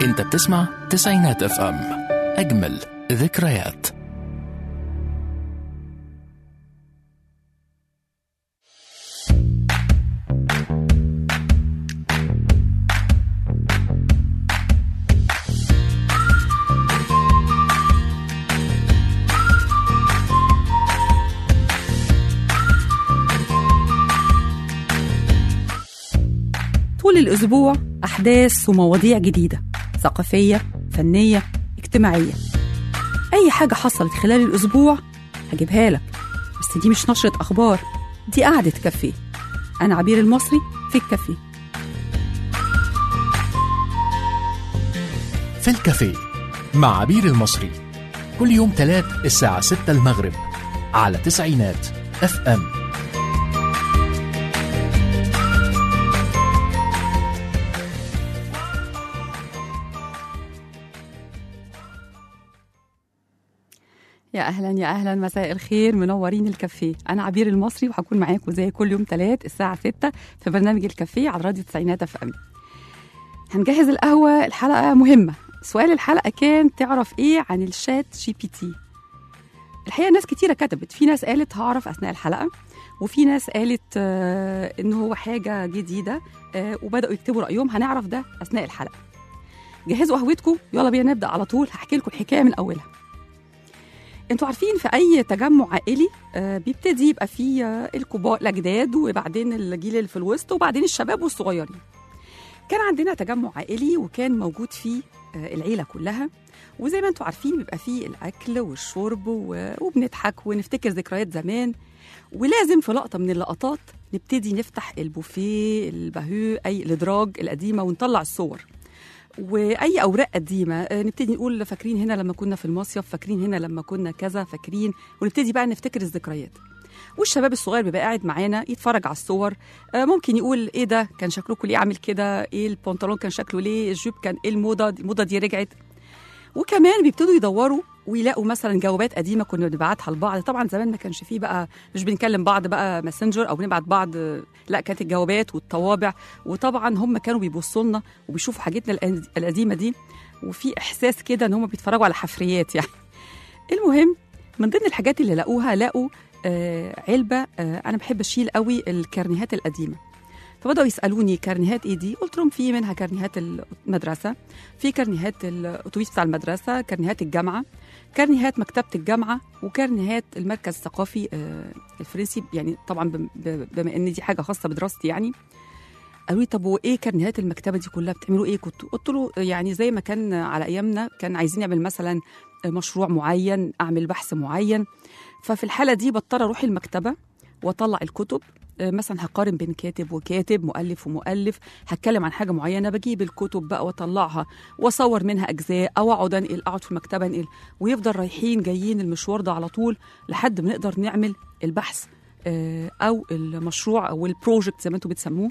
انت بتسمع تسعينات اف ام اجمل ذكريات طول الأسبوع أحداث ومواضيع جديدة ثقافية فنية اجتماعية أي حاجة حصلت خلال الأسبوع هجيبها لك بس دي مش نشرة أخبار دي قعدة كافيه أنا عبير المصري في الكافيه في الكافيه مع عبير المصري كل يوم تلات الساعة 6 المغرب على تسعينات اف ام يا أهلا يا أهلا مساء الخير منورين الكافيه أنا عبير المصري وهكون معاكم زي كل يوم تلات الساعة 6 في برنامج الكافيه على راديو تسعينات اف ام هنجهز القهوة الحلقة مهمة سؤال الحلقة كان تعرف إيه عن الشات جي بي تي الحقيقة ناس كتيرة كتبت في ناس قالت هعرف أثناء الحلقة وفي ناس قالت آه إن هو حاجة جديدة آه وبدأوا يكتبوا رأيهم هنعرف ده أثناء الحلقة جهزوا قهوتكم يلا بينا نبدأ على طول هحكي لكم الحكاية من أولها انتوا عارفين في اي تجمع عائلي آه، بيبتدي يبقى فيه آه، الكبار الاجداد وبعدين الجيل اللي في الوسط وبعدين الشباب والصغيرين كان عندنا تجمع عائلي وكان موجود فيه آه، العيله كلها وزي ما انتوا عارفين بيبقى فيه الاكل والشرب و- وبنضحك ونفتكر ذكريات زمان ولازم في لقطه من اللقطات نبتدي نفتح البوفيه البهو اي الادراج القديمه ونطلع الصور واي اوراق قديمه آه، نبتدي نقول فاكرين هنا لما كنا في المصيف فاكرين هنا لما كنا كذا فاكرين ونبتدي بقى نفتكر الذكريات والشباب الصغير بيبقى قاعد معانا يتفرج على الصور آه، ممكن يقول ايه ده كان شكلكم ليه عامل كده ايه البنطلون كان شكله ليه الجيب كان ايه الموضه الموضه دي رجعت وكمان بيبتدوا يدوروا ويلاقوا مثلا جوابات قديمه كنا بنبعتها لبعض طبعا زمان ما كانش فيه بقى مش بنكلم بعض بقى ماسنجر او بنبعت بعض لا كانت الجوابات والطوابع وطبعا هم كانوا بيبصوا لنا وبيشوفوا حاجتنا القد- القديمه دي وفي احساس كده ان هم بيتفرجوا على حفريات يعني المهم من ضمن الحاجات اللي لقوها لقوا آه علبه آه انا بحب اشيل قوي الكارنيهات القديمه فبداوا يسالوني كارنيهات ايه دي قلت لهم في منها كارنيهات المدرسه في كارنيهات الاتوبيس بتاع المدرسه كارنيهات الجامعه كارنيهات مكتبه الجامعه وكارنيهات المركز الثقافي آه، الفرنسي يعني طبعا بم- ب- بما ان دي حاجه خاصه بدراستي يعني قالوا لي طب وايه كارنيهات المكتبه دي كلها بتعملوا ايه كنتوا قلت له يعني زي ما كان على ايامنا كان عايزين نعمل مثلا مشروع معين اعمل بحث معين ففي الحاله دي بضطر اروح المكتبه واطلع الكتب آه، مثلا هقارن بين كاتب وكاتب مؤلف ومؤلف هتكلم عن حاجه معينه بجيب الكتب بقى واطلعها واصور منها اجزاء او اقعد انقل اقعد في المكتبه انقل ويفضل رايحين جايين المشوار ده على طول لحد ما نقدر نعمل البحث آه، او المشروع او البروجكت زي ما انتم بتسموه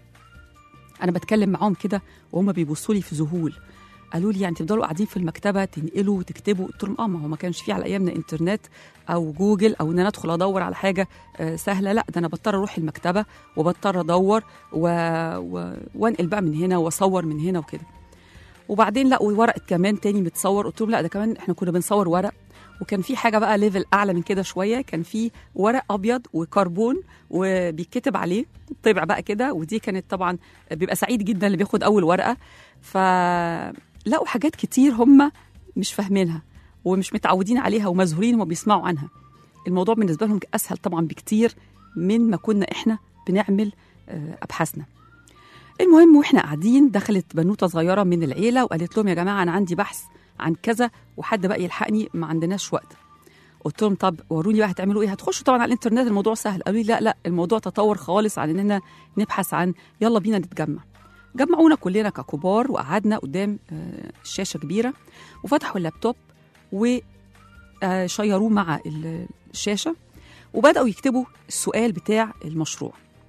انا بتكلم معاهم كده وهم بيبصوا لي في ذهول قالوا لي يعني تفضلوا قاعدين في المكتبه تنقلوا وتكتبوا قلت لهم اه ما هو ما كانش في على ايامنا انترنت او جوجل او ان انا ادخل ادور على حاجه آه، سهله لا ده انا بضطر اروح المكتبه وبضطر ادور و... و... وانقل بقى من هنا واصور من هنا وكده وبعدين لقوا ورق كمان تاني متصور قلت لهم لا ده كمان احنا كنا بنصور ورق وكان في حاجه بقى ليفل اعلى من كده شويه كان في ورق ابيض وكربون وبيتكتب عليه طبع بقى كده ودي كانت طبعا بيبقى سعيد جدا اللي بياخد اول ورقه فلقوا حاجات كتير هم مش فاهمينها ومش متعودين عليها ومذهولين وما بيسمعوا عنها الموضوع بالنسبه لهم اسهل طبعا بكتير من ما كنا احنا بنعمل آه، ابحاثنا المهم واحنا قاعدين دخلت بنوته صغيره من العيله وقالت لهم يا جماعه انا عندي بحث عن كذا وحد بقى يلحقني ما عندناش وقت قلت لهم طب وروني بقى هتعملوا ايه هتخشوا طبعا على الانترنت الموضوع سهل قالوا لي لا لا الموضوع تطور خالص عن اننا نبحث عن يلا بينا نتجمع جمعونا كلنا ككبار وقعدنا قدام آه، شاشه كبيره وفتحوا اللابتوب وشيروه مع ال- الشاشه وبداوا يكتبوا السؤال بتاع المشروع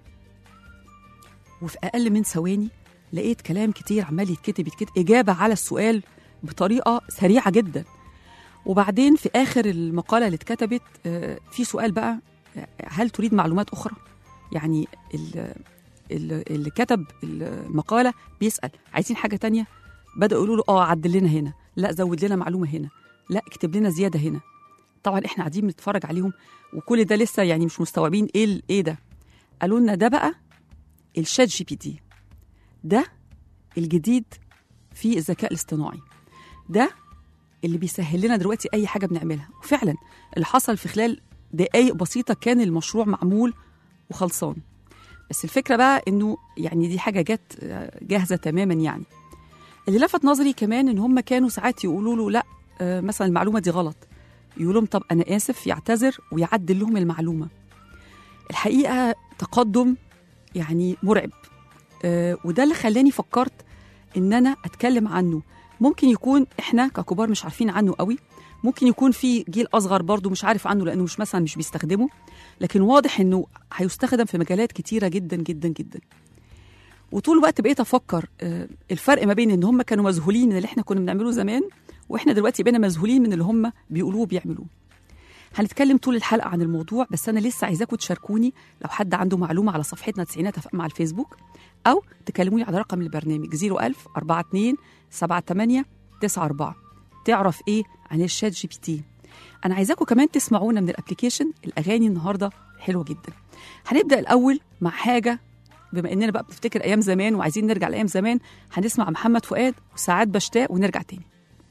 وفي اقل من ثواني لقيت كلام كتير عمال يتكتب يتكتب اجابه على السؤال بطريقه سريعه جدا وبعدين في اخر المقاله اللي اتكتبت آه، في سؤال بقى آه، هل تريد معلومات اخرى يعني ال- ال- اللي كتب المقاله بيسال عايزين حاجه تانية بداوا يقولوا له اه عدل لنا هنا لا زود لنا معلومه هنا لا اكتب لنا زياده هنا طبعا احنا قاعدين بنتفرج عليهم وكل ده لسه يعني مش مستوعبين ايه ال- ايه ده قالوا لنا ده بقى الشات جي بي تي ده الجديد في الذكاء الاصطناعي ده اللي بيسهل لنا دلوقتي اي حاجه بنعملها وفعلا اللي حصل في خلال دقائق بسيطه كان المشروع معمول وخلصان بس الفكره بقى انه يعني دي حاجه جت آه، جاهزه تماما يعني اللي لفت نظري كمان ان هم كانوا ساعات يقولوا له لا آه، مثلا المعلومه دي غلط يقول لهم طب انا اسف يعتذر ويعدل لهم المعلومه الحقيقه تقدم يعني مرعب آه، وده اللي خلاني فكرت ان انا اتكلم عنه ممكن يكون احنا ككبار مش عارفين عنه قوي ممكن يكون في جيل اصغر برضه مش عارف عنه لانه مش مثلا مش بيستخدمه لكن واضح انه هيستخدم في مجالات كتيره جدا جدا جدا وطول الوقت بقيت افكر آه، الفرق ما بين ان هم كانوا مذهولين من اللي احنا كنا بنعمله زمان واحنا دلوقتي بقينا مذهولين من اللي هم بيقولوه وبيعملوه هنتكلم طول الحلقه عن الموضوع بس انا لسه عايزاكم تشاركوني لو حد عنده معلومه على صفحتنا تسعينات أف أم على الفيسبوك او تكلموني على رقم البرنامج 01000 42 78 94 تعرف ايه عن الشات جي بي تي انا عايزاكم كمان تسمعونا من الابلكيشن الاغاني النهارده حلوه جدا هنبدا الاول مع حاجه بما اننا بقى بنفتكر ايام زمان وعايزين نرجع لايام زمان هنسمع محمد فؤاد وساعات بشتاق ونرجع تاني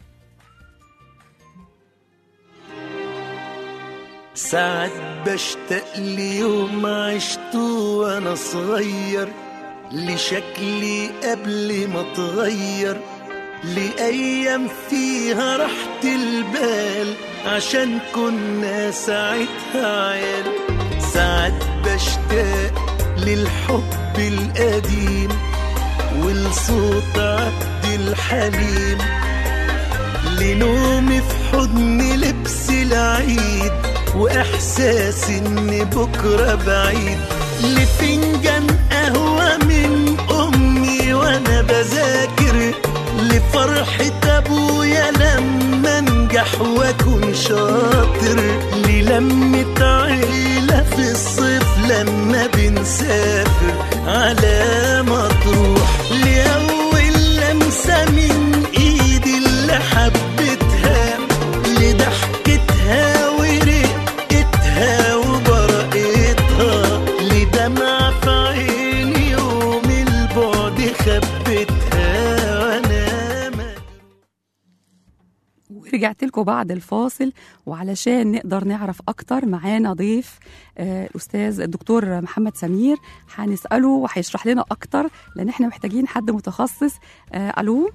ساعات بشتاق ليوم عشته وانا صغير لشكلي قبل ما اتغير لأيام فيها راحة البال عشان كنا ساعتها عيال ساعات بشتاق للحب القديم ولصوت عبد الحليم لنومي في حضن لبس العيد واحساس ان بكره بعيد لفنجان قهوه من امي وانا بذاكر لفرحة ابويا لما انجح واكون شاطر للمة عيلة في الصيف لما بنسافر على مطروح لأول لمسة من ايدي اللي حبيتها لضحكتها ورقتها وبرقتها لدمع في عيني يوم البعد خبتها وانا ما ورجعت لكم بعد الفاصل وعلشان نقدر نعرف اكتر معانا ضيف آه، الاستاذ الدكتور محمد سمير هنساله وهيشرح لنا اكتر لان احنا محتاجين حد متخصص آه، الو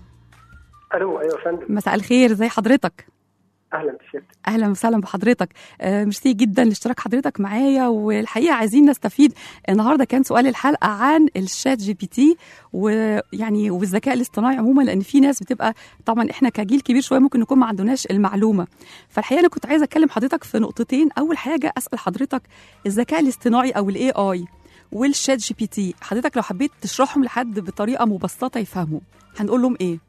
الو ايوه يا فندم مساء الخير زي حضرتك اهلا بسيادتك اهلا وسهلا بحضرتك آه، ميرسي جدا لاشتراك حضرتك معايا والحقيقه عايزين نستفيد النهارده كان سؤال الحلقه عن الشات جي بي تي ويعني والذكاء الاصطناعي عموما لان في ناس بتبقى طبعا احنا كجيل كبير شويه ممكن نكون ما عندناش المعلومه فالحقيقه انا كنت عايزه اتكلم حضرتك في نقطتين اول حاجه اسال حضرتك الذكاء الاصطناعي او الاي اي والشات جي بي تي حضرتك لو حبيت تشرحهم لحد بطريقه مبسطه يفهموا هنقول لهم ايه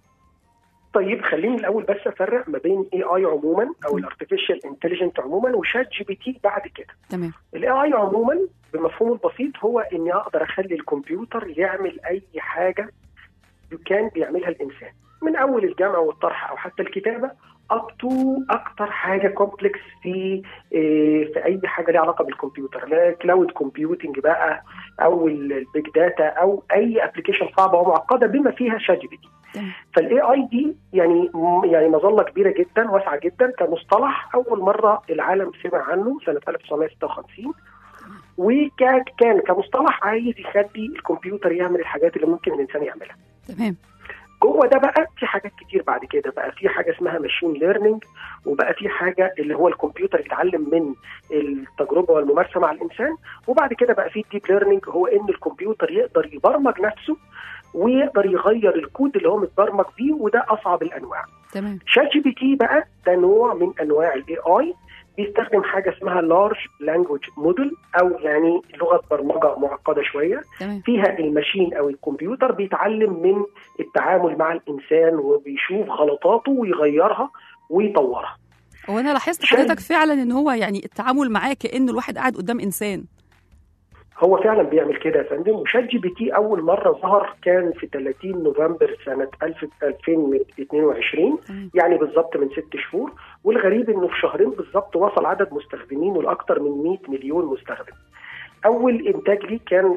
طيب خليني الاول بس افرق ما بين اي اي عموما او الارتفيشال انتليجنت عموما وشات جي بي تي بعد كده تمام الاي اي عموما بمفهومه البسيط هو اني اقدر اخلي الكمبيوتر يعمل اي حاجه كان بيعملها الانسان من اول الجمع والطرح او حتى الكتابه اب تو اكتر حاجه كومبلكس في إيه، في اي حاجه ليها علاقه بالكمبيوتر لا كلاود كومبيوتنج بقى او البيج داتا او اي ابلكيشن صعبه ومعقده بما فيها شات جي بي تي تمام فالاي اي دي يعني يعني مظله كبيره جدا واسعه جدا كمصطلح اول مره العالم سمع عنه سنه 1956 وكان كان كمصطلح عايز يخلي الكمبيوتر يعمل الحاجات اللي ممكن الانسان يعملها تمام جوه ده بقى في حاجات كتير بعد كده بقى في حاجه اسمها ماشين ليرنينج وبقى في حاجه اللي هو الكمبيوتر يتعلم من التجربه والممارسه مع الانسان وبعد كده بقى في الديب ليرنينج هو ان الكمبيوتر يقدر يبرمج نفسه ويقدر يغير الكود اللي هو متبرمج بيه وده اصعب الانواع تمام شات جي بي تي بقى ده نوع من انواع الاي اي بيستخدم حاجه اسمها لارج لانجوج موديل او يعني لغه برمجه معقده شويه تمام فيها الماشين او الكمبيوتر بيتعلم من التعامل مع الانسان وبيشوف غلطاته ويغيرها ويطورها وانا لاحظت عشان- حضرتك فعلا ان هو يعني التعامل معاه كانه الواحد قاعد قدام انسان هو فعلا بيعمل كده يا فندم وشات جي بي تي اول مره ظهر كان في 30 نوفمبر سنه 1000 2022 تمام. يعني بالظبط من ست شهور والغريب انه في شهرين بالظبط وصل عدد مستخدمينه لاكثر من 100 مليون مستخدم. اول انتاج ليه كان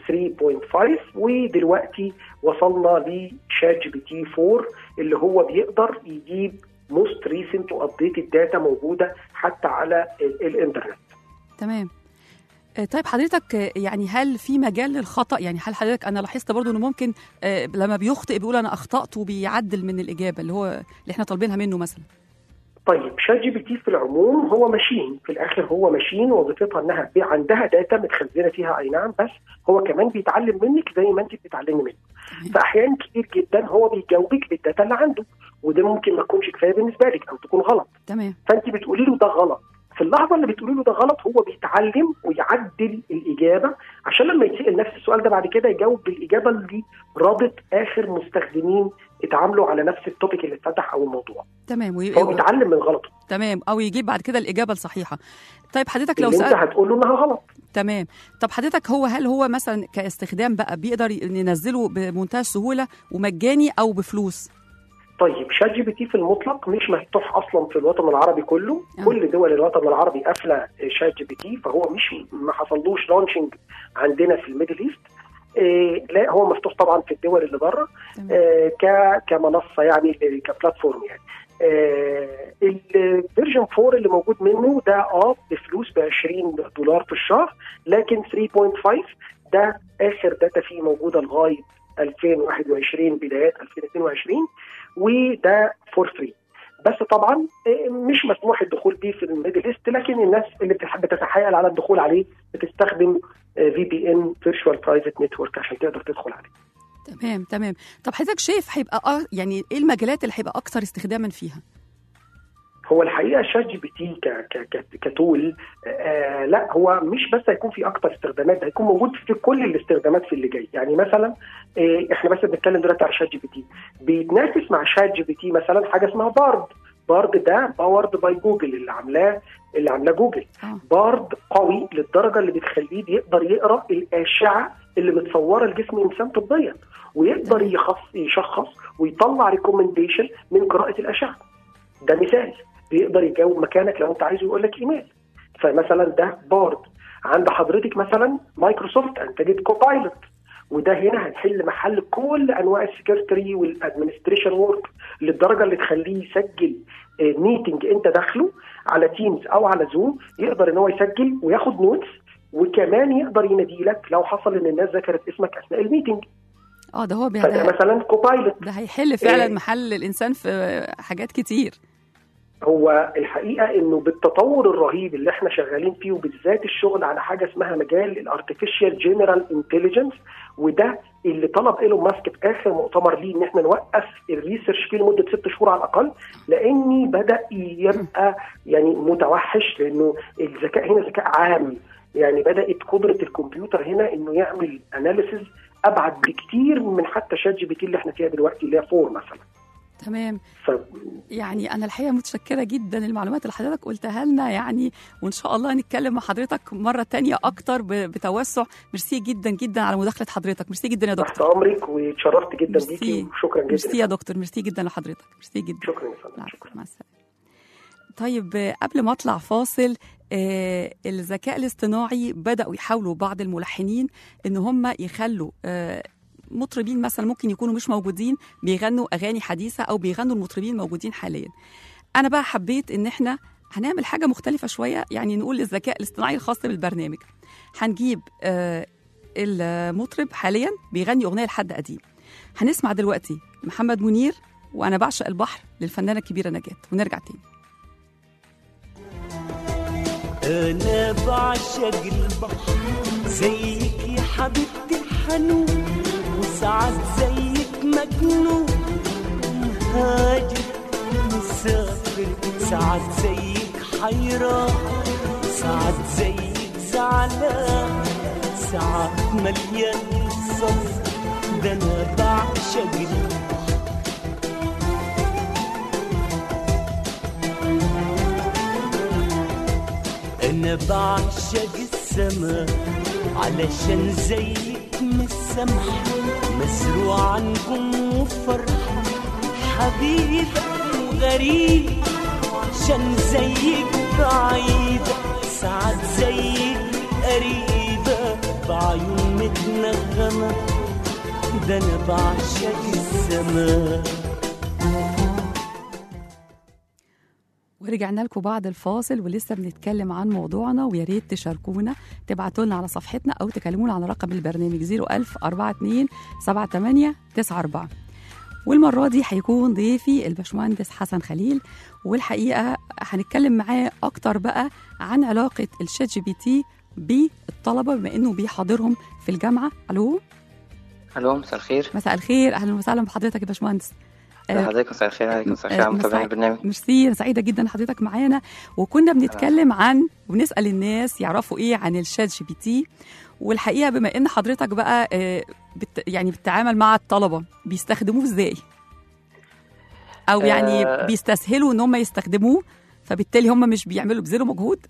3.5 ودلوقتي وصلنا لشات جي بي تي 4 اللي هو بيقدر يجيب موست ريسنت وابديتد داتا موجوده حتى على ال- الانترنت. تمام آه، طيب حضرتك آه، يعني هل في مجال للخطا يعني هل حضرتك انا لاحظت برضو انه ممكن آه، لما بيخطئ بيقول انا اخطات وبيعدل من الاجابه اللي هو اللي احنا طالبينها منه مثلا طيب شات جي بي تي في العموم هو ماشين في الاخر هو ماشين وظيفتها انها بي- عندها داتا متخزنه فيها اي نعم بس هو كمان بيتعلم منك زي ما انت بتتعلمي منه تمام. فاحيان كتير جدا هو بيجاوبك بالداتا اللي عنده وده ممكن ما تكونش كفايه بالنسبه لك او تكون غلط تمام فانت بتقولي له ده غلط في اللحظه اللي بتقولي له ده غلط هو بيتعلم ويعدل الاجابه عشان لما يتسال نفس السؤال ده بعد كده يجاوب بالاجابه اللي رابط اخر مستخدمين اتعاملوا على نفس التوبيك اللي اتفتح او الموضوع تمام وي... فهو بيتعلم من غلطه تمام او يجيب بعد كده الاجابه الصحيحه طيب حضرتك لو اللي انت سأل هتقول له انها غلط تمام طب حضرتك هو هل هو مثلا كاستخدام بقى بيقدر ننزله بمنتهى السهوله ومجاني او بفلوس طيب شات جي بي تي في المطلق مش مفتوح اصلا في الوطن العربي كله آه. كل دول الوطن العربي قافله شات جي بي تي فهو مش ما حصلوش لانشنج عندنا في الميدل ايست إيه لا هو مفتوح طبعا في الدول اللي بره تمام. آه ك كمنصه يعني كبلاتفورم يعني آه الفيرجن 4 اللي موجود منه ده اه بفلوس ب 20 دولار في الشهر لكن 3.5 ده اخر داتا فيه موجوده لغايه 2021 بدايات 2022 وده فور فري بس طبعا آه، مش مسموح الدخول بيه في الميدل ايست لكن الناس اللي بتحب تتحايل على الدخول عليه بتستخدم في بي ان فيرتشوال برايفت نتورك عشان تقدر تدخل عليه تمام تمام طب حضرتك شايف هيبقى أ... يعني ايه المجالات اللي هيبقى اكثر استخداما فيها هو الحقيقه شات جي بي تي ك ك ك كتول آه لا هو مش بس هيكون في اكتر استخدامات ده هيكون موجود في كل الاستخدامات في اللي جاي يعني مثلا آه احنا بس بنتكلم دلوقتي على شات جي بي تي بيتنافس مع شات جي بي تي مثلا حاجه اسمها بارد بارد ده باورد باي جوجل اللي عاملاه اللي عاملاه جوجل اه بارد قوي للدرجه اللي بتخليه بيقدر يقرا الاشعه اللي متصوره لجسم الانسان طبيا ويقدر يخص يشخص ويطلع ريكومنديشن من قراءه الاشعه ده مثال بيقدر يجاوب مكانك لو انت عايزه يقول لك ايميل فمثلا ده بارد عند حضرتك مثلا مايكروسوفت انتجت كوبايلوت وده هنا هيحل محل كل انواع السكرتري والادمنستريشن ورك للدرجه اللي تخليه يسجل ميتنج انت داخله على تيمز او على زوم يقدر ان هو يسجل وياخد نوتس وكمان يقدر ينادي لك لو حصل ان الناس ذكرت اسمك اثناء الميتنج اه ده هو بي... فده ده, مثلا كوبايلوت ده هيحل فعلا إيه. محل الانسان في حاجات كتير هو الحقيقه انه بالتطور الرهيب اللي احنا شغالين فيه وبالذات الشغل على حاجه اسمها مجال الارتفيشال جنرال انتليجنس وده اللي طلب ايلون ماسك في اخر مؤتمر ليه ان احنا نوقف الريسيرش فيه لمده ست شهور على الاقل لاني بدا يبقى يعني متوحش لانه الذكاء هنا ذكاء عام يعني بدات قدره الكمبيوتر هنا انه يعمل اناليسز ابعد بكتير من حتى شات جي بي تي اللي احنا فيها دلوقتي اللي هي فور مثلا تمام ف يعني انا الحقيقه متشكره جدا المعلومات اللي حضرتك قلتها لنا يعني وان شاء الله نتكلم مع حضرتك مره تانية اكتر ب- بتوسع ميرسي جدا جدا على مداخله حضرتك ميرسي جدا يا تحت دكتور امرك واتشرفت جدا ميرسي. بيكي وشكرا ميرسي جدا يا دكتور ميرسي جدا لحضرتك ميرسي جدا شكرا يا فندم العفو، شكرا مع السلامه طيب آه، قبل ما اطلع فاصل آه الذكاء الاصطناعي بداوا يحاولوا بعض الملحنين ان هم يخلوا آه مطربين مثلا ممكن يكونوا مش موجودين بيغنوا اغاني حديثه او بيغنوا المطربين الموجودين حاليا انا بقى حبيت ان احنا هنعمل حاجه مختلفه شويه يعني نقول الذكاء الاصطناعي الخاص بالبرنامج هنجيب آه المطرب حاليا بيغني اغنيه لحد قديم هنسمع دلوقتي محمد منير وانا بعشق البحر للفنانه الكبيره نجاة ونرجع تاني انا بعشق البحر زيك يا حبيبتي الحنون وساعات زيك مجنون مهاجر مسافر ساعات زيك حيران ساعات زيك زعلان ساعات مليان صف ده انا بعشق البحر أنا بعشق السماء علشان زيك مش سامحة مزروع نجوم وفرحة حبيبة وغريب عشان زيك بعيدة ساعات زيك قريبة بعيون متنغمة ده أنا بعشق السماء ورجعنا لكم بعد الفاصل ولسه بنتكلم عن موضوعنا ويا ريت تشاركونا تبعتوا لنا على صفحتنا او تكلمونا على رقم البرنامج 01000 42 78 94 والمرة دي هيكون ضيفي الباشمهندس حسن خليل والحقيقة هنتكلم معاه أكتر بقى عن علاقة الشات جي بي تي بالطلبة بما إنه بيحاضرهم في الجامعة ألو الو مساء الخير مساء الخير أهلا وسهلا بحضرتك يا باشمهندس آه، حضرتك مساء الخير عليكم مساء آه، الخير على مساء- متابعين البرنامج ميرسي أنا سعيدة جدا إن حضرتك معانا وكنا بنتكلم عن ونسأل الناس يعرفوا إيه عن الشات جي بي تي والحقيقة بما إن حضرتك بقى آه، بت يعني بتتعامل مع الطلبة بيستخدموه إزاي؟ أو يعني آه. بيستسهلوا إن هم يستخدموه فبالتالي هم مش بيعملوا بذلوا مجهود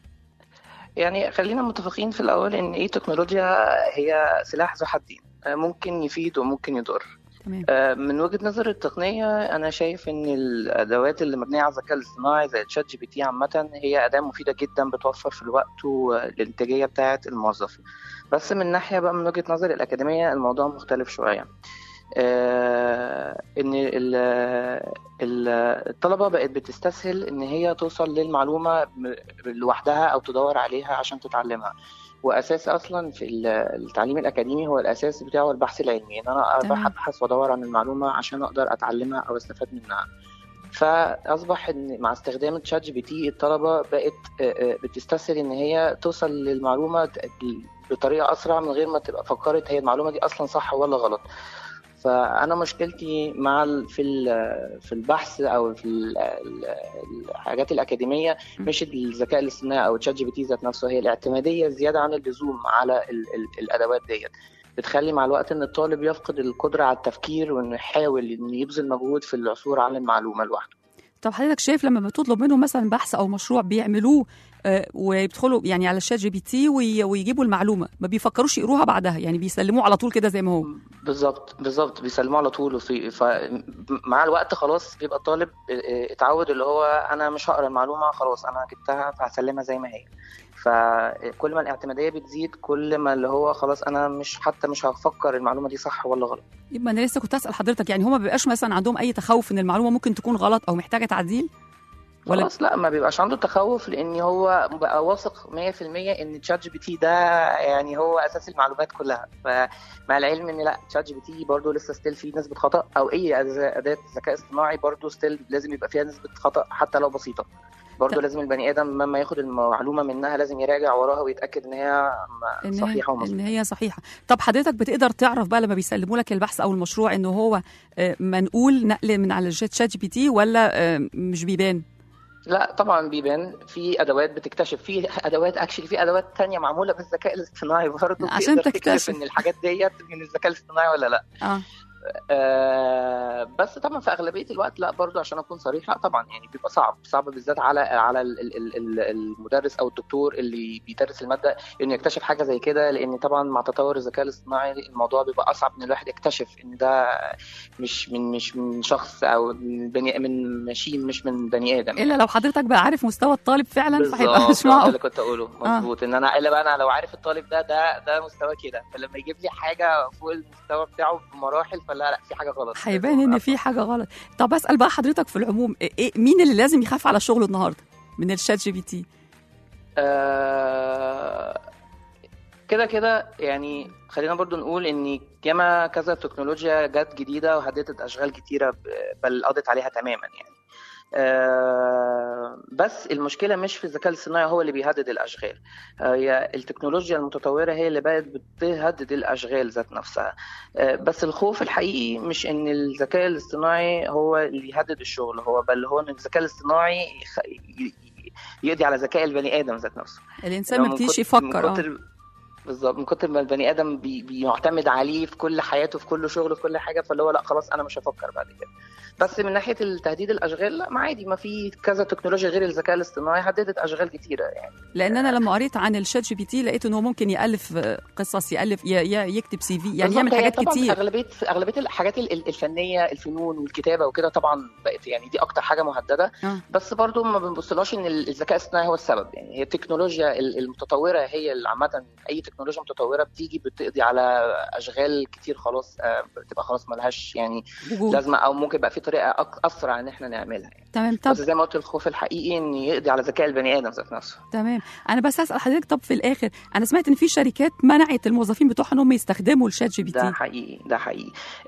يعني خلينا متفقين في الاول ان ايه تكنولوجيا هي سلاح ذو حدين آه، ممكن يفيد وممكن يضر تمام آه، من وجهة نظر التقنية أنا شايف إن الأدوات اللي مبنية على الذكاء الاصطناعي زي تشات جي بي تي عامة هي أداة مفيدة جدا بتوفر في الوقت والإنتاجية بتاعة الموظف بس من ناحية بقى من وجهة نظر الأكاديمية الموضوع مختلف شوية آه، إن ال- ال- الطلبة بقت بتستسهل إن هي توصل للمعلومة م- لوحدها أو تدور عليها عشان تتعلمها واساس اصلا في ال- التعليم الاكاديمي هو الاساس بتاعه البحث العلمي ان انا تمام. اروح ابحث وادور عن المعلومه عشان اقدر اتعلمها او استفاد منها فاصبح ان مع استخدام تشات جي بي تي الطلبه بقت آه، آه، بتستسهل ان هي توصل للمعلومه ت- بطريقه اسرع من غير ما تبقى فكرت هي المعلومه دي اصلا صح ولا غلط فانا مشكلتي مع ال- في ال- في البحث او في ال- ال- الحاجات الاكاديميه مش الذكاء الاصطناعي او تشات جي بي تي ذات نفسه هي الاعتماديه الزياده عن اللزوم على ال ال الادوات ديت بتخلي مع الوقت ان الطالب يفقد القدره على التفكير وانه يحاول انه يبذل مجهود في العثور على المعلومه لوحده طب حضرتك شايف لما بتطلب منهم مثلا بحث او مشروع بيعملوه آه، ويدخلوا يعني على الشات جي بي تي وي- ويجيبوا المعلومه ما بيفكروش يقروها بعدها يعني بيسلموه على طول كده زي ما هو بالظبط بالظبط بيسلموه على طول وفي فمع الوقت خلاص بيبقى الطالب اه، اتعود اللي هو انا مش هقرا المعلومه خلاص انا جبتها فهسلمها زي ما هي فكل ما الاعتماديه بتزيد كل ما اللي هو خلاص انا مش حتى مش هفكر المعلومه دي صح ولا غلط يبقى انا لسه كنت اسال حضرتك يعني هما ما بيبقاش مثلا عندهم اي تخوف ان المعلومه ممكن تكون غلط او محتاجه تعديل ولا خلاص لا ما بيبقاش عنده تخوف لان هو بقى واثق 100% ان تشات جي بي تي ده يعني هو اساس المعلومات كلها فمع العلم ان لا تشات جي بي تي برضه لسه ستيل فيه نسبه خطا او اي أز- اداه ذكاء اصطناعي برضه ستيل لازم يبقى فيها نسبه خطا حتى لو بسيطه برضه طب- لازم البني ادم لما ياخد المعلومه منها لازم يراجع وراها ويتاكد ان هي م- ان هي صحيحه ان ومظبوطه هي صحيحه طب حضرتك بتقدر تعرف بقى لما بيسلموا لك البحث او المشروع انه هو آه، منقول نقل من على الشات شات جي بي تي ولا آه، مش بيبان لا طبعا بيبان في ادوات بتكتشف في ادوات اكشلي في ادوات تانية معموله بالذكاء الاصطناعي برضه عشان بتقدر تكتشف. تكتشف ان الحاجات ديت من الذكاء الاصطناعي ولا لا اه آه، بس طبعا في اغلبيه الوقت لا برضو عشان اكون صريح لا طبعا يعني بيبقى صعب صعب بالذات على على ال- ال- ال- ال- المدرس او الدكتور اللي بيدرس الماده انه يكتشف حاجه زي كده لان طبعا مع تطور الذكاء الاصطناعي الموضوع بيبقى اصعب ان الواحد يكتشف ان ده مش من مش من شخص او من بني من ماشين مش من بني ادم الا لو حضرتك بقى عارف مستوى الطالب فعلا فهيبقى بالظبط، مش ده اللي معقول كنت اقوله مظبوط ان انا الا بقى انا لو عارف الطالب ده ده ده مستوى كده فلما يجيب لي حاجه فوق المستوى بتاعه بمراحل فلا لا في حاجه غلط هيبان ان في حاجه غلط طب اسال بقى حضرتك في العموم إيه مين اللي لازم يخاف على شغله النهارده من الشات جي بي تي آه، كده كده يعني خلينا برضو نقول ان ياما كذا تكنولوجيا جت جديده وهددت اشغال كتيره ب- بل قضت عليها تماما يعني آه، بس المشكله مش في الذكاء الاصطناعي هو اللي بيهدد الاشغال هي التكنولوجيا المتطوره هي اللي بقت بتهدد الاشغال ذات نفسها آه، بس الخوف الحقيقي مش ان الذكاء الاصطناعي هو اللي يهدد الشغل هو بل هو ان الذكاء الاصطناعي يخ- ي- ي- يقضي على ذكاء البني ادم ذات نفسه الانسان لو ما من بيبتديش كتر- من يفكر اه كتر بالظبط من كتر ما البني ادم بي بيعتمد عليه في كل حياته في كل شغله في كل حاجه فاللي هو لا خلاص انا مش هفكر بعد كده بس من ناحيه التهديد الاشغال لا ما عادي ما في كذا تكنولوجيا غير الذكاء الاصطناعي هددت اشغال كتيره يعني لان انا لما قريت عن الشات جي بي تي لقيت ان هو ممكن يالف آه، قصص يالف ي- ي- يكتب سي في يعني بالظبط، يعمل هي حاجات طبعاً كتير اغلبيه اغلبيه الحاجات ال- ال- الفنيه الفنون والكتابه وكده طبعا بقت يعني دي اكتر حاجه مهدده آه. بس برضو ما بنبصلهاش ان ال- الذكاء الاصطناعي هو السبب يعني هي التكنولوجيا ال- المتطوره هي اللي عامه اي تكنولوجيا متطوره بتيجي بتقضي على اشغال كتير خلاص آه، بتبقى خلاص ملهاش يعني وجود لازمه او ممكن يبقى في طريقه أك- اسرع ان احنا نعملها يعني. تمام طب بس زي ما قلت الخوف الحقيقي ان يقضي على ذكاء البني ادم ذات نفسه تمام انا بس اسال حضرتك طب في الاخر انا سمعت ان في شركات منعت الموظفين بتوعها ان هم يستخدموا الشات جي بي ده تي حقيقي ده حقيقي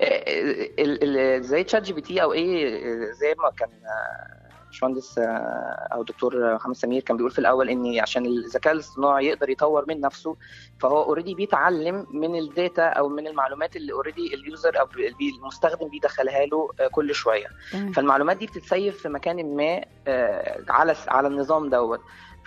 آه، ال- ال- زي تشات جي بي تي او ايه آه، زي ما كان آه، باشمهندس آه، او دكتور محمد سمير كان بيقول في الاول ان عشان الذكاء الاصطناعي يقدر يطور من نفسه فهو اوريدي بيتعلم من الداتا او من المعلومات اللي اوريدي اليوزر او بي- المستخدم بيدخلها له آه، كل شويه تمام فالمعلومات دي بتتسيف في مكان ما آه، على على النظام دوت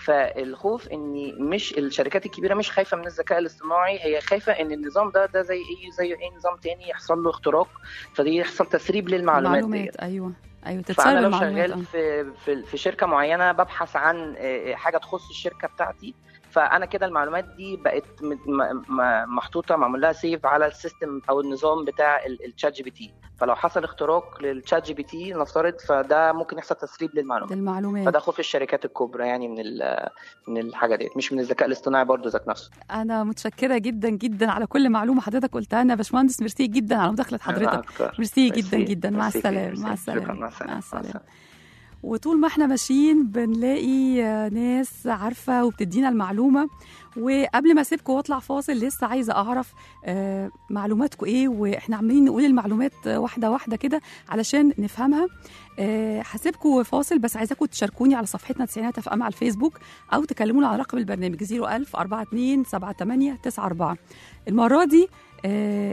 فالخوف ان مش الشركات الكبيره مش خايفه من الذكاء الاصطناعي هي خايفه ان النظام ده ده زي ايه زي اي نظام تاني يحصل له اختراق فدي يحصل تسريب للمعلومات ديت معلومات ايوه ايوه تتسرب فانا لو المعلومات شغال آه. في في في شركه معينه ببحث عن آه، حاجه تخص الشركه بتاعتي فانا كده المعلومات دي بقت م- م- م- محطوطه معمول لها سيف على السيستم او النظام بتاع ال- الشات جي بي تي فلو حصل اختراق للشات جي بي تي نفترض فده ممكن يحصل تسريب للمعلومات المعلومات فده خوف الشركات الكبرى يعني من ال- من الحاجه ديت مش من الذكاء الاصطناعي برضو ذات نفسه انا متشكره جدا جدا على كل معلومه حضرتك قلتها لنا يا باشمهندس ميرسي جدا على مداخله حضرتك أكتر. ميرسي جدا ميرسي. جدا مع ميرسي السلامه كتير. مع ميرسي. شكراً. السلامه مع السلامه مع السلامه وطول ما احنا ماشيين بنلاقي آه، ناس عارفه وبتدينا المعلومه وقبل ما اسيبكم واطلع فاصل لسه عايزه اعرف آه، معلوماتكم ايه واحنا عمالين نقول المعلومات آه، واحده واحده كده علشان نفهمها آه، هسيبكم فاصل بس عايزاكم تشاركوني على صفحتنا تسعينات اف ام على الفيسبوك او تكلمونا على رقم البرنامج 01000 42 78 94 المره دي آه،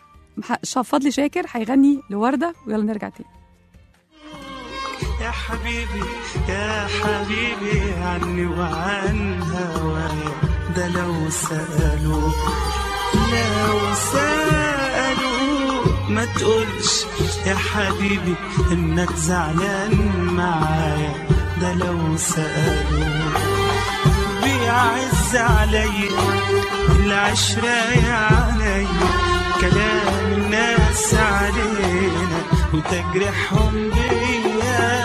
مح- شا- فضلي شاكر هيغني لورده ويلا نرجع تاني يا حبيبي يا حبيبي عني وعن هوايا ده لو سألوا لو سألوا ما تقولش يا حبيبي انك زعلان معايا ده لو سألوا بيعز عليا العشرة يا عليا كلام الناس علينا وتجرحهم بيا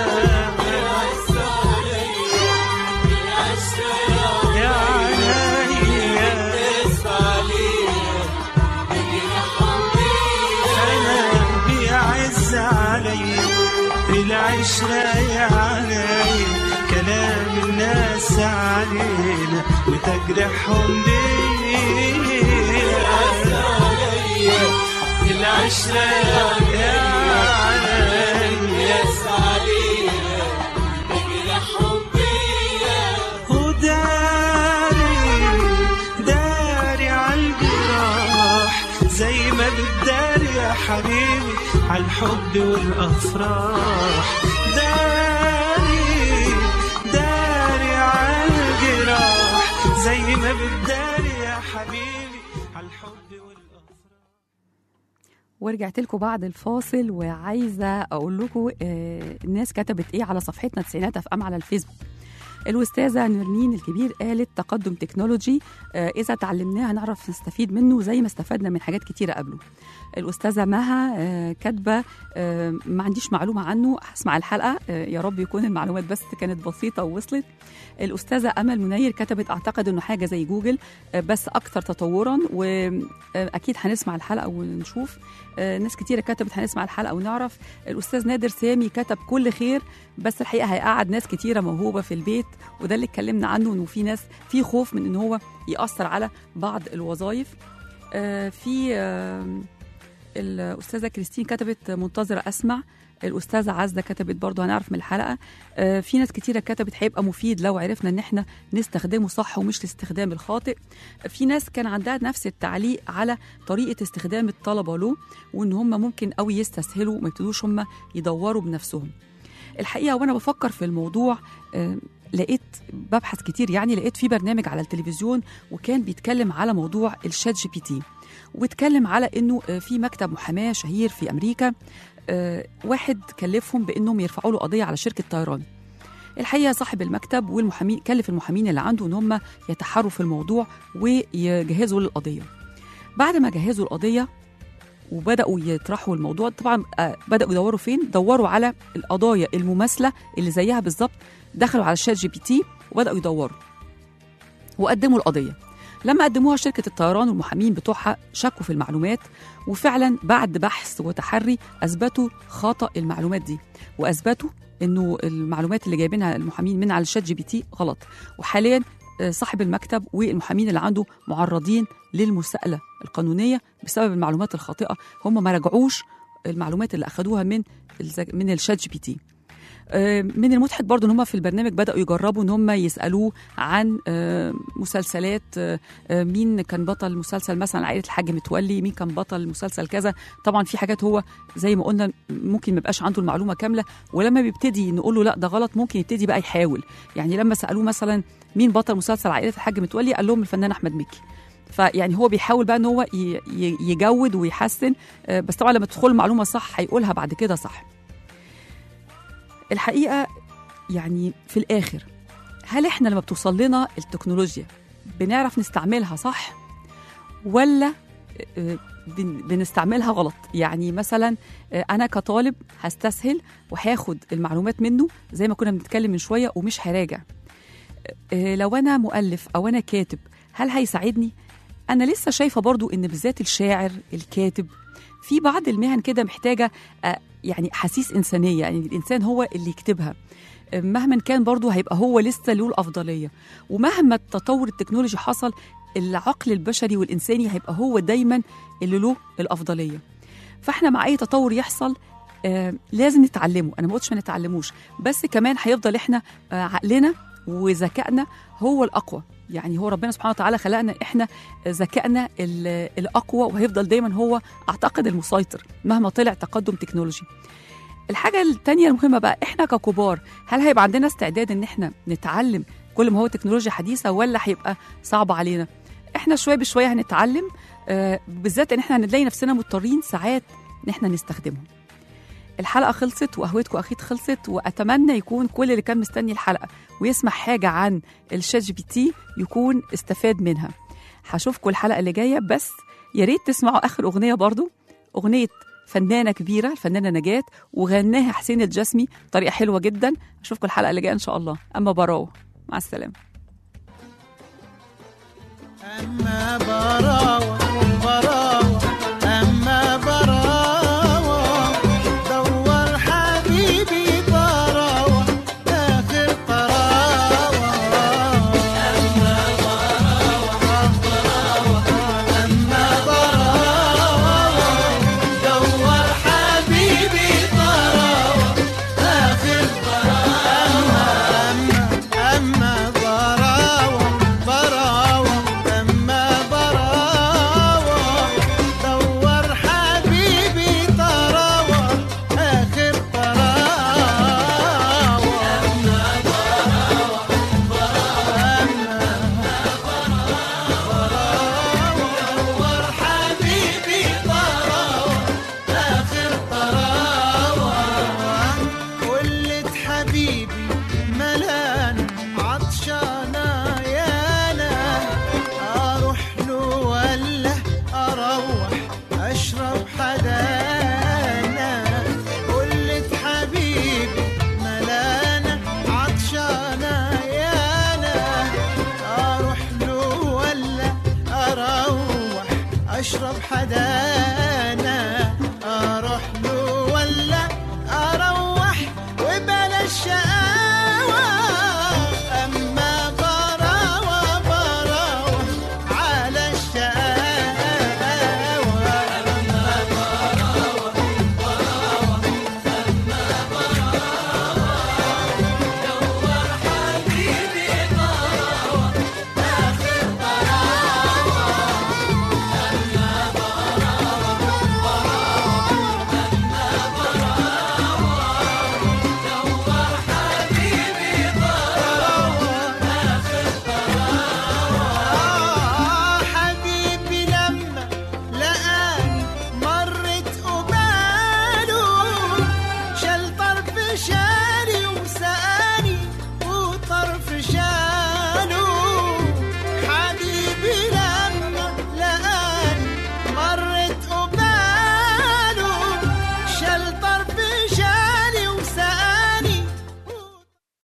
يا عليا أنا بيعز عليا العشرة يا عليا كلام الناس علينا وتجرحهم بيا العشرة يا عليا وداري داري عالجراح زي ما بتداري يا حبيبي عالحب والافراح داري داري عالجراح زي ما بتداري يا حبيبي عالحب والافراح ورجعت لكم بعد الفاصل وعايزه اقول لكم آه الناس كتبت ايه على صفحتنا تسعينات اف ام على الفيسبوك الاستاذه نرمين الكبير قالت تقدم تكنولوجي آه اذا تعلمناه هنعرف نستفيد منه زي ما استفدنا من حاجات كتيره قبله الاستاذه مها آه كاتبه آه ما عنديش معلومه عنه هسمع الحلقه آه يا رب يكون المعلومات بس كانت بسيطه ووصلت الاستاذه امل منير كتبت اعتقد انه حاجه زي جوجل آه بس اكثر تطورا واكيد هنسمع الحلقه ونشوف آه، ناس كتيرة كتبت هنسمع الحلقة ونعرف الأستاذ نادر سامي كتب كل خير بس الحقيقة هيقعد ناس كتيرة موهوبة في البيت وده اللي اتكلمنا عنه إنه في ناس في خوف من إن هو يأثر على بعض الوظائف آه، في آه، الأستاذة كريستين كتبت منتظرة أسمع الأستاذة عزة كتبت برضو هنعرف من الحلقة آه، في ناس كتيرة كتبت هيبقى مفيد لو عرفنا إن إحنا نستخدمه صح ومش الاستخدام الخاطئ في ناس كان عندها نفس التعليق على طريقة استخدام الطلبة له وإن هم ممكن قوي يستسهلوا وما يبتدوش هم يدوروا بنفسهم الحقيقة وأنا بفكر في الموضوع آه، لقيت ببحث كتير يعني لقيت في برنامج على التلفزيون وكان بيتكلم على موضوع الشات جي بي تي واتكلم على انه آه، في مكتب محاماه شهير في امريكا آه، واحد كلفهم بانهم يرفعوا له قضيه على شركه طيران الحقيقه صاحب المكتب والمحامين كلف المحامين اللي عنده ان هم يتحروا في الموضوع ويجهزوا للقضيه بعد ما جهزوا القضيه وبداوا يطرحوا الموضوع طبعا آه، بداوا يدوروا فين دوروا على القضايا المماثله اللي زيها بالظبط دخلوا على الشات جي بي تي وبداوا يدوروا وقدموا القضيه لما قدموها شركه الطيران والمحامين بتوعها شكوا في المعلومات وفعلا بعد بحث وتحري اثبتوا خطا المعلومات دي واثبتوا انه المعلومات اللي جايبينها المحامين من على الشات جي بي تي غلط وحاليا آه، صاحب المكتب والمحامين اللي عنده معرضين للمساءله القانونيه بسبب المعلومات الخاطئه هم ما راجعوش المعلومات اللي اخذوها من الز- من الشات جي بي تي آه، من المضحك برضو ان هم في البرنامج بداوا يجربوا ان هم يسالوه عن آه، مسلسلات آه، آه، مين كان بطل مسلسل مثلا عائله الحاج متولي مين كان بطل مسلسل كذا طبعا في حاجات هو زي ما قلنا ممكن ما يبقاش عنده المعلومه كامله ولما بيبتدي نقول له لا ده غلط ممكن يبتدي بقى يحاول يعني لما سالوه مثلا مين بطل مسلسل عائله الحاج متولي قال لهم الفنان احمد مكي فيعني هو بيحاول بقى ان هو ي- ي- يجود ويحسن آه، بس طبعا لما تدخل المعلومه صح هيقولها بعد كده صح الحقيقه يعني في الاخر هل احنا لما بتوصل لنا التكنولوجيا بنعرف نستعملها صح ولا آه، بن- بنستعملها غلط يعني مثلا آه، انا كطالب هستسهل وهاخد المعلومات منه زي ما كنا بنتكلم من شويه ومش هراجع آه، لو انا مؤلف او انا كاتب هل هيساعدني انا لسه شايفه برضو ان بالذات الشاعر الكاتب في بعض المهن كده محتاجه آه، يعني حسيس انسانيه يعني الانسان هو اللي يكتبها آه، مهما كان برضو هيبقى هو لسه له الافضليه ومهما التطور التكنولوجي حصل العقل البشري والانساني هيبقى هو دايما اللي له الافضليه فاحنا مع اي تطور يحصل آه لازم نتعلمه انا ما قلتش ما نتعلموش بس كمان هيفضل احنا آه عقلنا وذكائنا هو الاقوى يعني هو ربنا سبحانه وتعالى خلقنا احنا ذكائنا ال- الاقوى وهيفضل دايما هو اعتقد المسيطر مهما طلع تقدم تكنولوجي الحاجه التانية المهمه بقى احنا ككبار هل هيبقى عندنا استعداد ان احنا نتعلم كل ما هو تكنولوجيا حديثه ولا هيبقى صعب علينا احنا شويه بشويه هنتعلم آه بالذات ان احنا هنلاقي نفسنا مضطرين ساعات ان احنا نستخدمهم الحلقه خلصت وقهوتكم اكيد خلصت واتمنى يكون كل اللي كان مستني الحلقه ويسمع حاجه عن الشات جي بي تي يكون استفاد منها هشوفكم الحلقه اللي جايه بس يا ريت تسمعوا اخر اغنيه برضو اغنيه فنانه كبيره الفنانه نجاة وغناها حسين الجسمي بطريقه حلوه جدا اشوفكم الحلقه اللي جايه ان شاء الله اما براوه مع السلامه أما براوة براوة أما براوة دور حبيبي براوة آخر طراوة أما براوة براوة أما براوة دور حبيبي براوة آخر طراوة أما أما براوة براوة أما براوة دور حبيبي طراوة آخر طراوة أما براوة براوة دور حبيبي طراوة آخر طراوة ولد حبيبي ملان عطشانة يانا أروح له ولا أروح أشرب حدا